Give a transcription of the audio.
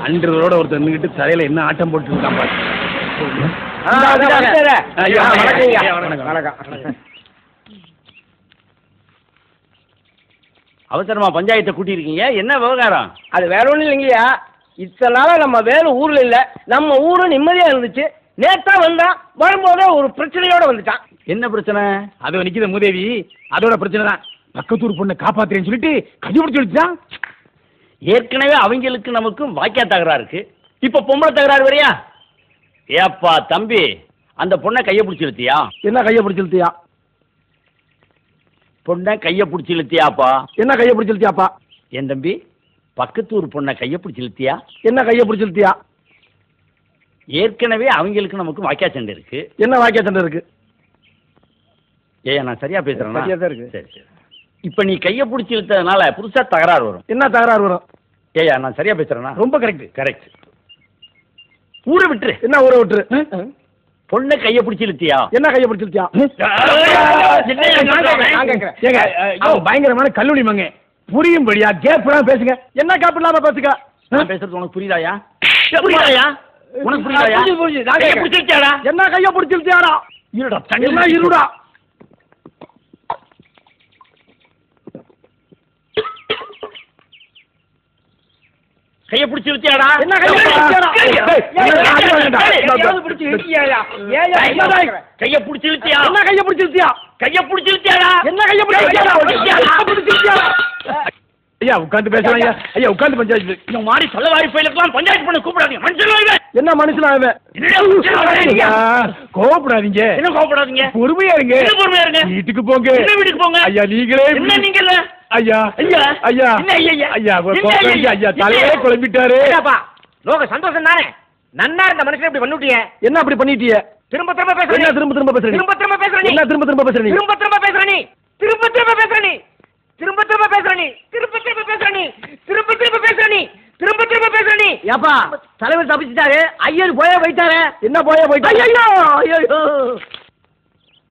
அன்றதோட ஒருத்தர் நின்றுட்டு தலையில என்ன ஆட்டம் போட்டு இருக்கான் பாரு ஆ, அதான் வந்துட்டாரே. ஐயா, ஆ, வணக்கம்யா. ஐயா, வணக்கம். வணக்கம். அவசரமா பஞ்சாயத்தை கூட்டியிருக்கீங்க என்ன விவகாரம் அது வேற ஒண்ணும் இல்லைங்கய்யா இத்தனை நாளா நம்ம வேலை ஊர்ல இல்ல நம்ம ஊரு நிம்மதியா இருந்துச்சு நேத்தா வந்தான் வரும்போதே ஒரு பிரச்சனையோட வந்துட்டான் என்ன பிரச்சனை அது நிக்கிற மூதேவி அதோட பிரச்சனை தான் பக்கத்தூர் பொண்ணை காப்பாத்துறேன்னு சொல்லிட்டு கைப்பிடிச்சு வச்சுட்டான் ஏற்கனவே அவங்களுக்கு நமக்கும் வாக்கியா தகராறு இருக்கு இப்ப பொம்பளை தகராறு வரையா ஏப்பா தம்பி அந்த பொண்ணை கையை பிடிச்சி இழுத்தியா என்ன கையை பிடிச்சு இழுத்தியா பொண்ணை கையை பிடிச்சி இழுத்தியாப்பா என்ன கையை பிடிச்சு இழுத்தியாப்பா என் தம்பி பக்கத்தூர் பொண்ணை கையை பிடிச்சி இழுத்தியா என்ன கையை பிடிச்சு இழுத்தியா ஏற்கனவே அவங்களுக்கு நமக்கு வாக்கியா சண்டை இருக்கு என்ன வாக்கிய சண்டை இருக்கு ஏய் நான் சரியா பேசுறேன்னா சரியா தான் இருக்கு. சரி சரி இப்ப நீ கையை பிடிச்சி இழுத்ததுனால புதுசா தகராறு வரும் என்ன தகராறு வரும் ஏயா நான் சரியா பேசுறேன்னா ரொம்ப கரெக்ட் கரெக்ட் ஊரை விட்டுரு என்ன ஊரை விட்டுரு பொண்ணை கையை பிடிச்சி இழுத்தியா என்ன கையை பிடிச்சு இழுத்தியா நான் கேட்கிறேன். ஏங்க அவன் பயங்கரமான கல்லூரி மங்க புரியும்படியா கேப்ஃபுல்லா பேசுங்க என்ன கேப் இல்லாம பேசுங்க நான் பேசுறது உனக்கு புரியுதாயா புரியுதாயா உனக்கு புரியுதாயா புரியுது, புரியுது. நான் கையை கேட்கிறேன். பிடிச்சி இழுத்தியாடா என்ன கையை பிடிச்சு இழுத்தியாடா இருடா என்ன இருடா கையை பிடிச்சி இழுத்தியாடா என்ன கையை பிடிச்சு இழுத்தியாடா? ஏய், ஏய், என்ன அடி வாங்கடா. எங்கேயாவது பிடிச்சு இழுக்கியாயா? ஏயா, என்னடா கேட்கிறேன்? கையை பிடிச்சி இழுத்தியா என்ன கையை பிடிச்சு இழுத்தியா கையை பிடிச்சி இழுத்தியாடா என்ன கையை பிடிச்சு இழுத்தியாடா? கையை பிடிச்சு இழுத்தியாடா? ஐயா உட்கார்ந்து பேசலாம் ஐயா ஐயா உட்கார்ந்து பஞ்சாயத்து இந்த மாதிரி சொல்லவாரி பயிலுக்கெல்லாம் பஞ்சாயத்து பண்ண கூப்பிடாதீங்க மனுஷன் இவன். என்ன மனுஷனா அவன் என்னடா மனுஷனா அவன்? ஐயா, கோவப்படாதீங்க என்ன கோவப்படாதீங்க பொறுமையா இருங்க என்ன பொறுமையா இருங்க? வீட்டுக்கு போங்க என்ன வீட்டுக்கு போங்க? ஐயா நீங்களே என்ன நீங்க இல்ல? ஐயா ஐயா. ஐயா என்ன ஐயா, ஐயா? ஐயா என்ன குழம்பி, ஐயா? ஐயா என்ன தலையே ஐயா? குழம்பிட்டாரு ஏப்பா, லோக சந்தோஷம் தானே நன்னா இருந்த மனுஷன் இப்படி பண்ணிவிட்டீங்க என்ன அப்படி பண்ணிட்டீங்க திரும்ப திரும்ப பேசுற என்ன நீ. திரும்ப திரும்ப பேசுறீங்க திரும்ப திரும்ப பேசுற நீ. என்ன திரும்ப திரும்ப பேசுறீங்க திரும்ப திரும்ப பேசுற நீ திரும்ப திரும்ப பேசுற நீ திரும்ப திரும்ப பேசுற நீ திரும்ப திரும்ப பேசுற நீ திரும்ப திரும்ப பேசுற நீ திரும்ப திரும்ப பேசுற நீ ஏப்பா தலைவர் தப்பிச்சிட்டாரு ஐயர் போய போயிட்டாரு என்ன போய போயிட்டா ஐயோ ஐயோ